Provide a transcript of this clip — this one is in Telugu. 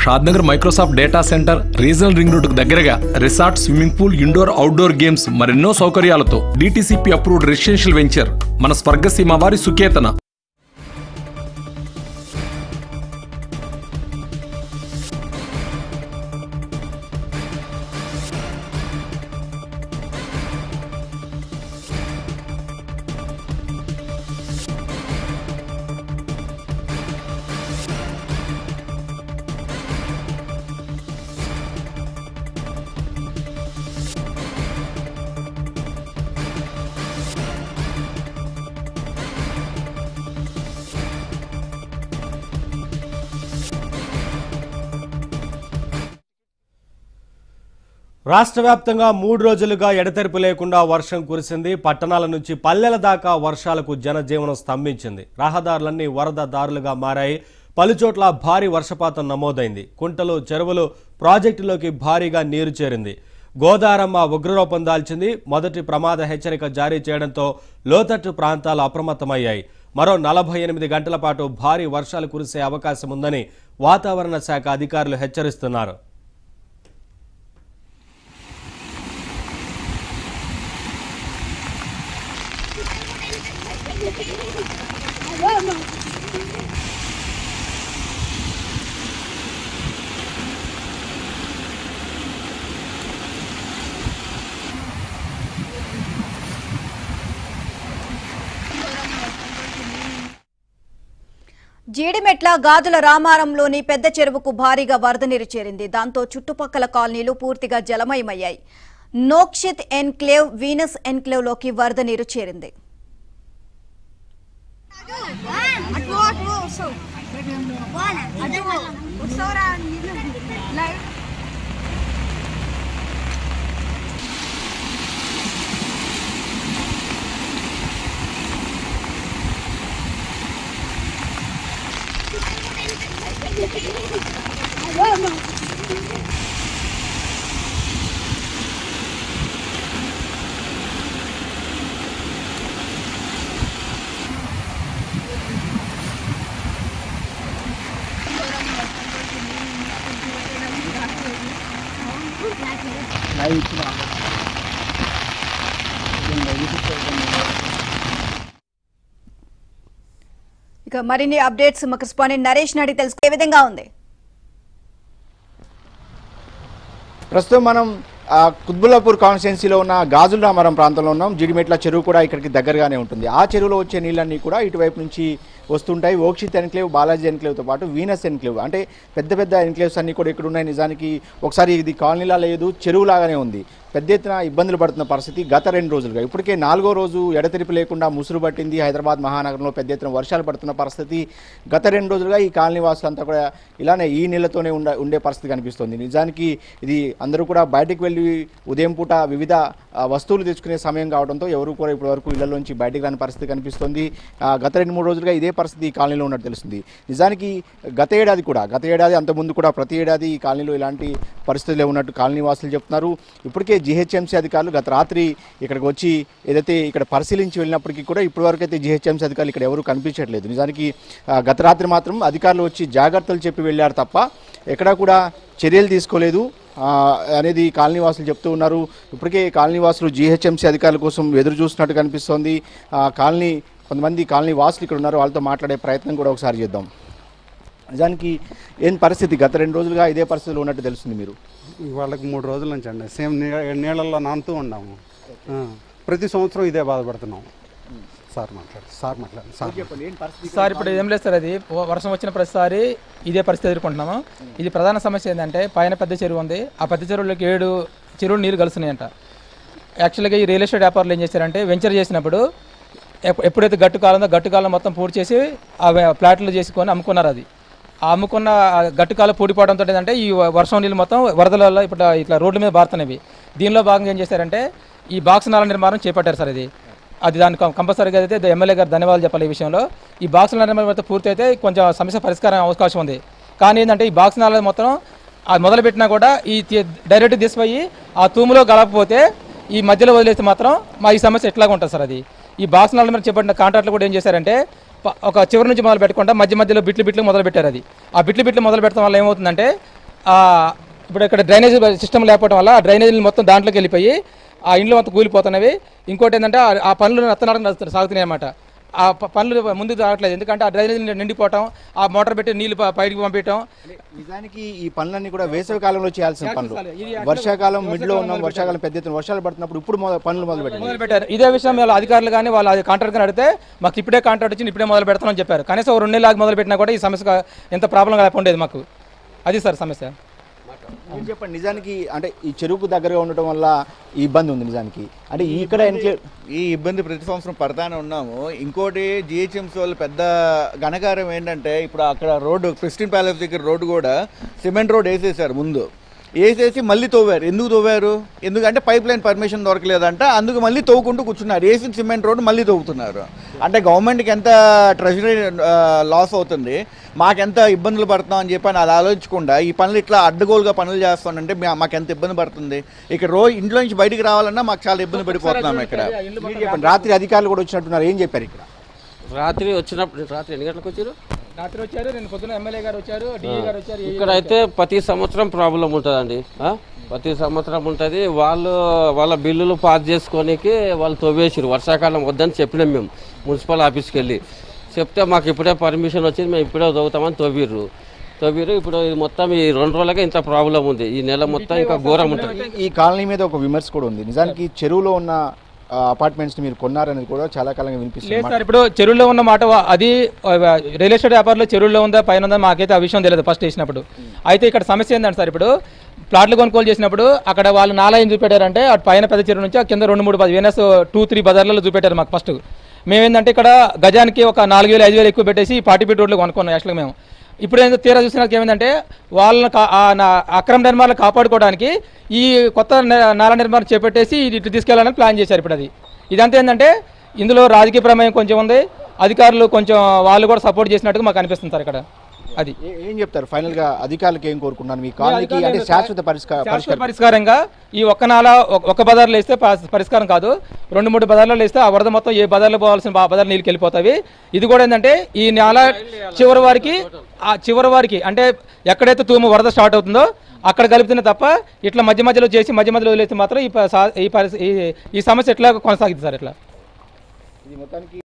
Shadnagar Microsoft data center regional ring రోడ్డుకు దగ్గరగా resort swimming pool indoor outdoor games మరెన్నో సౌకర్యాలతో డిటిసిపి అప్రూవ్డ్ రెసిడెన్షియల్ వెంచర్ మన స్వర్గసీమ వారి సుకేతన రాష్ట్ర వ్యాప్తంగా మూడు రోజులుగా ఎడతెరిపి లేకుండా వర్షం కురిసింది పట్టణాల నుంచి పల్లెల దాకా వర్షాలకు జనజీవనం స్తంభించింది రహదారులన్నీ వరద దారులుగా మారాయి పలుచోట్ల భారీ వర్షపాతం నమోదైంది కుంటలు చెరువులు ప్రాజెక్టులోకి భారీగా నీరు చేరింది గోదారమ్మ ఉగ్రరూపం దాల్చింది మొదటి ప్రమాద హెచ్చరిక జారీ చేయడంతో లోతట్టు ప్రాంతాలు అప్రమత్తమయ్యాయి మరో నలభై ఎనిమిది గంటల పాటు భారీ వర్షాలు కురిసే అవకాశం ఉందని వాతావరణ శాఖ అధికారులు హెచ్చరిస్తున్నారు జీడిమెట్ల గాజుల రామారంలోని పెద్ద చెరువుకు భారీగా వరద నీరు చేరింది దాంతో చుట్టుపక్కల కాలనీలు పూర్తిగా జలమయమయ్యాయి నోక్షిత్ ఎన్క్లేవ్ వీనస్ ఎన్క్లేవ్ లోకి వరద నీరు చేరింది అటు అటు వస్తావు అటు వస్తావురా లైవ్ ఇక మరిన్ని అప్డేట్స్ మా కరెస్పాండెంట్ నరేష్ నాడి తెలుసుకునే విధంగా ఉంది ప్రస్తుతం మనం ఆ, కుత్బుల్లాపూర్ కాన్స్టిట్యున్సీలో ఉన్న గాజుల రామారం ప్రాంతంలో ఉన్నాం జిడిమెట్ల చెరువు కూడా ఇక్కడికి దగ్గరగానే ఉంటుంది ఆ చెరువులో వచ్చే నీళ్ళన్నీ కూడా ఇటువైపు నుంచి వస్తుంటాయి ఓక్షిత్ ఎన్క్లేవ్ బాలాజీ ఎన్క్లేవ్తో పాటు వీనస్ ఎన్క్లేవ్ అంటే పెద్ద పెద్ద ఎన్క్లేవ్స్ అన్నీ కూడా ఇక్కడ ఉన్నాయి నిజానికి ఒకసారి ఇది కాలనీలా లేదు చెరువులాగానే ఉంది పెద్ద ఎత్తున ఇబ్బందులు పడుతున్న పరిస్థితి గత రెండు రోజులుగా ఇప్పటికే నాలుగో రోజు ఎడతెరిపి లేకుండా ముసురు పట్టింది హైదరాబాద్ మహానగరంలో పెద్ద ఎత్తున వర్షాలు పడుతున్న పరిస్థితి గత రెండు రోజులుగా ఈ కాలనీ వాసులంతా కూడా ఇలానే ఈ నీళ్లతోనే ఉండ ఉండే పరిస్థితి కనిపిస్తుంది నిజానికి ఇది అందరూ కూడా బయటకు వెళ్ళి ఉదయం పూట వివిధ ఆ, వస్తువులు తెచ్చుకునే సమయం కావడంతో ఎవరు కూడా ఇప్పటి వరకు ఇళ్లలోంచి బయటకు రాని పరిస్థితి కనిపిస్తుంది ఆ, గత రెండు మూడు రోజులుగా ఇదే పరిస్థితి ఈ కాలనీలో ఉన్నట్టు తెలుస్తుంది నిజానికి గత ఏడాది కూడా గత ఏడాది అంత ముందు కూడా ప్రతి ఏడాది ఈ కాలనీలో ఇలాంటి పరిస్థితులే ఉన్నట్టు కాలనీ వాసులు చెప్తున్నారు ఇప్పటికే జిహెచ్ఎంసీ అధికారులు గత రాత్రి ఇక్కడికి వచ్చి ఏదైతే ఇక్కడ పరిశీలించి వెళ్ళినప్పటికీ కూడా ఇప్పటివరకు అయితే జిహెచ్ఎంసీ అధికారులు ఇక్కడ ఎవరు కనిపించట్లేదు నిజానికి ఆ, గత రాత్రి మాత్రం అధికారులు వచ్చి జాగ్రత్తలు చెప్పి వెళ్ళారు తప్ప ఎక్కడా కూడా చర్యలు తీసుకోలేదు ఆ, అనేది కాలనీ వాసులు చెప్తూ ఉన్నారు ఇప్పటికే కాలనీ వాసులు జీహెచ్ఎంసీ అధికారుల కోసం ఎదురు చూస్తున్నట్టు కనిపిస్తోంది ఆ, కాలనీ కొంతమంది కాలనీ వాసులు ఇక్కడ ఉన్నారు వాళ్ళతో మాట్లాడే ప్రయత్నం కూడా ఒకసారి చేద్దాం నిజానికి ఏం పరిస్థితి గత రెండు రోజులుగా ఇదే పరిస్థితిలో ఉన్నట్టు తెలుస్తుంది మీరు వాళ్ళకి మూడు రోజుల నుంచి అండి సేమ్ నీ నీళ్ళల్లో నానుతూ ఉన్నాము ఆ, ప్రతి సంవత్సరం ఇదే బాధపడుతున్నాం సార్ మాట్లాడు సార్ మాట్లాడు సార్ చెప్పండి ఏం పరిస్థితి సార్ ఇప్పుడు ఏం లేదు సార్ అది వ- వర్షం వచ్చిన ప్రతిసారి ఇదే పరిస్థితి ఎదుర్కొంటున్నాము ఇది ప్రధాన సమస్య ఏంటంటే పైన పెద్ద చెరువు ఉంది ఆ పెద్ద చెరువులోకి ఏడు చెరువులు నీరు కలుస్తున్నాయంట యాక్చువల్గా ఈ రియల్ ఎస్టేట్ వ్యాపారులు ఏం చేశారంటే వెంచర్ చేసినప్పుడు ఎప్- ఎప్పుడైతే గట్టు కాలం ఉందో గట్టు కాలం మొత్తం పూర్తి చేసి ఆ వే- ప్లాట్లు చేసుకొని అమ్ముకున్నారు అది ఆ అమ్ముకున్న ఆ గట్టు కాలం పూడిపోవడంతో ఏంటంటే ఈ వ- వర్షం నీళ్ళు మొత్తం వరదల వల్ల ఇప్పుడు ఇట్లా రోడ్ల మీద బారుతున్నవి దీనిలో భాగంగా ఏం చేశారంటే ఈ బాక్స్ నాల నిర్మాణం చేపట్టారు సార్ ఇది అది దానికి కం- కంపల్సరీగా అయితే ద- ఎమ్మెల్యే గారు ధన్యవాదాలు చెప్పాలి ఈ విషయంలో ఈ బాక్స్ నాల నిర్మాణం అయితే పూర్తి అయితే కొంచెం సమస్య పరిష్కారం అవకాశం ఉంది కానీ ఏంటంటే ఈ బాక్స్ నాల మొత్తం అది మొదలు పెట్టినా కూడా ఈ తి- డైరెక్ట్ తీసిపోయి ఆ తూములో గలపపోతే ఈ మధ్యలో వదిలేస్తే మాత్రం మా ఈ సమస్య ఎట్లాగా ఉంటుంది సార్ అది ఈ బాక్స్ నాల మీద చేపట్టిన కాంట్రాక్ట్లు కూడా ఏం చేశారంటే ప- ఒక చివరి నుంచి మొదలు పెట్టకుండా మధ్య మధ్యలో బిట్లు బిట్లు మొదలు పెట్టారు అది ఆ బిట్లు బిట్లు మొదలు పెట్టడం వల్ల ఏమవుతుందంటే ఆ, ఇప్పుడు ఇక్కడ డ్రైనేజ్ సిస్టమ్ లేకపోవడం వల్ల ఆ డ్రైనేజీలు మొత్తం దాంట్లోకి వెళ్ళిపోయి ఆ ఇండ్లు మొత్తం కూలిపోతున్నవి ఇంకోటి ఏంటంటే ఆ- ఆ పనులు నత్తనాడకం సాగుతున్నాయి అన్నమాట ఆ ప- పనులు ముందుకు రావట్లేదు ఎందుకంటే ఆ డ్రైనేజ్ నిండిపోవటం ఆ మోటార్ పెట్టి నీళ్లు ప- బయటికి పంపించడం నిజానికి ఈ పనులన్నీ కూడా వేసవి కాలంలో చేయాల్సిన పనులు చేయాల్సిన పనులు. ఇది వర్షాకాలం మిడ్లో ఉన్నాం వర్షాకాలం పెద్ద ఎత్తున వర్షాలు పడుతున్నప్పుడు ఇప్పుడు మొద- పనులు మొదలు పెట్టండి మొదలు పెట్టారు ఇదే విషయం వాళ్ళ అధికారులు కానీ వాళ్ళ కాంట్రాక్ట్ కానీ అడిగితే మాకు ఇప్పుడే కాంట్రాక్ట్ వచ్చింది ఇప్పుడే మొదలు పెడతామని చెప్పారు కనీసం ఓ రెండు నెలలు మొదలు పెట్టినా కూడా ఈ సమస్య ఎంత ప్రాబ్లం లేకుండా ఉండేది మాకు అది సార్ సమస్య మీరు చెప్పండి నిజానికి అంటే ఈ చెరువుకు దగ్గరగా ఉండటం వల్ల ఈ ఇబ్బంది ఉంది నిజానికి అంటే ఇక్కడ ఎన్క్లేవ్ ఈ ఇబ్బంది ప్రతి సంవత్సరం పడతానే ఉన్నాము ఇంకోటి జిహెచ్ఎంసీ వాళ్ళు పెద్ద ఘనకారం ఏంటంటే ఇప్పుడు అక్కడ రోడ్డు క్రిస్టియన్ ప్యాలెస్ దగ్గర రోడ్డు కూడా సిమెంట్ రోడ్ వేసేసారు ముందు వేసేసి మళ్ళీ తవ్వారు ఎందుకు తవ్వారు ఎందుకంటే పైప్ లైన్ పర్మిషన్ దొరకలేదంట అందుకు మళ్ళీ తవ్వుకుంటూ కూర్చున్నారు వేసిన సిమెంట్ రోడ్డు మళ్ళీ తవ్వుతున్నారు అంటే గవర్నమెంట్కి ఎంత ట్రెజరీ లాస్ అవుతుంది మాకెంత ఇబ్బందులు పడుతున్నాం అని చెప్పి అని అది ఆలోచించకుండా ఈ పనులు ఇట్లా అడ్డగోలుగా పనులు చేస్తానంటే మా- మాకు ఎంత ఇబ్బంది పడుతుంది ఇక్కడ రోజు ఇంట్లో నుంచి బయటికి రావాలన్నా మాకు చాలా ఇబ్బంది పడిపోతున్నాం ఇక్కడ మీరు చెప్పండి రాత్రి అధికారులు కూడా వచ్చినట్టున్నారు ఏం చెప్పారు ఇక్కడ రాత్రి వచ్చినప్పుడు రాత్రి ఎన్ని గంటలకు వచ్చారు రాత్రి వచ్చారు నేను పొద్దున ఎమ్మెల్యే గారు వచ్చారు డిఏ గారు వచ్చారు ఇక్కడ అయితే ప్రతి సంవత్సరం ప్రాబ్లం ఉంటుందండి ఆ? ప్రతి సంవత్సరం ఉంటుంది వాళ్ళు వాళ్ళ బిల్లులు పాస్ చేసుకోనికి వాళ్ళు తవ్వేసారు వర్షాకాలం వద్దని చెప్పినాం మేము మున్సిపల్ ఆఫీస్కి వెళ్ళి చెప్తే మాకు ఇప్పుడే పర్మిషన్ వచ్చింది మేము ఇప్పుడే చదువుతామని తవ్విర్రు తవ్విర్రు ఇప్పుడు ఇది మొత్తం ఈ రెండు రోజులకే ఇంత ప్రాబ్లం ఉంది ఈ నెల మొత్తం ఇంకా ఘోరం ఉంటుంది ఈ కాలనీ మీద ఒక విమర్శ కూడా ఉంది నిజానికి చెరువులో ఉన్న అపార్ట్మెంట్స్ మీరు కొన్నారనేది కూడా చాలా కాలంగా వినిపిస్తుంది లేదు సార్ ఇప్పుడు చెరువులో ఉన్న మాట వా- అది ఆ, రియల్ ఎస్టేట్ వ్యాపారంలో చెరువులో ఉందా పైన ఉందా మాకైతే ఆ విషయం తెలియదు ఫస్ట్ వేసినప్పుడు అయితే ఇక్కడ సమస్య ఏంటంటే సార్ ఇప్పుడు ప్లాట్లు కొనుగోలు చేసినప్పుడు అక్కడ వాళ్ళు నాలా ఏం చూపెట్టారంటే అటు పైన పెద్ద చెరువు నుంచి ఆ కింద రెండు మూడు వీనస్ టూ త్రీ బజార్లలో చూపెట్టారు మాకు ఫస్ట్ మేమేంటంటే ఇక్కడ గజానికి ఒక నాలుగు వేలు ఐదు వేలు ఎక్కువ పెట్టేసి పార్టీ పీట్ రోడ్లు కొనుక్కున్నాం యాక్చువల్గా మేము ఇప్పుడు ఏంటో తీరా చూసినాక ఏమైందంటే వాళ్ళని కా- ఆ నా- అక్రమ నిర్మాణాలు కాపాడుకోవడానికి ఈ కొత్త న- నాలా నిర్మాణం చేపట్టేసి ఇది ఇటు తీసుకెళ్లాలని ప్లాన్ చేశారు ఇప్పుడు అది ఇదంతా ఏంటంటే ఇందులో రాజకీయ ప్రమేయం కొంచెం ఉంది అధికారులు కొంచెం వాళ్ళు కూడా సపోర్ట్ చేసినట్టుగా మాకు అనిపిస్తుంది సార్ ఇక్కడ అది ఏ- ఏం చెప్తారు ఫైనల్ గా అధికారులకు ఏం కోరుకున్నాను మీ కాలనీకి అంటే శాశ్వత పరిష్కార శాశ్వత పరిష్కారం పరిష్కారంగా ఈ ఒక్క నాల ఒక- ఒక బజార్లో వేస్తే ప- పరిష్కారం కాదు రెండు మూడు బజార్లలో వేస్తే ఆ వరద మొత్తం ఏ బజార్లో పోవాల్సిన ఆ బజార్ నీళ్ళకి వెళ్ళిపోతాయి ఇది కూడా ఏంటంటే ఈ నాల చివరి వారికి ఆ చివరి వారికి అంటే ఎక్కడైతే తూము వరద స్టార్ట్ అవుతుందో అక్కడ కలుపుతున్న తప్ప ఇట్లా మధ్య మధ్యలో చేసి మధ్య మధ్యలో వదిలేస్తే మాత్రం ఈ ప- సా- ఈ పరిస్థితి ఈ- ఈ సమస్య ఎట్లా కొనసాగుతుంది సార్ ఇట్లా ఇది మొత్తానికి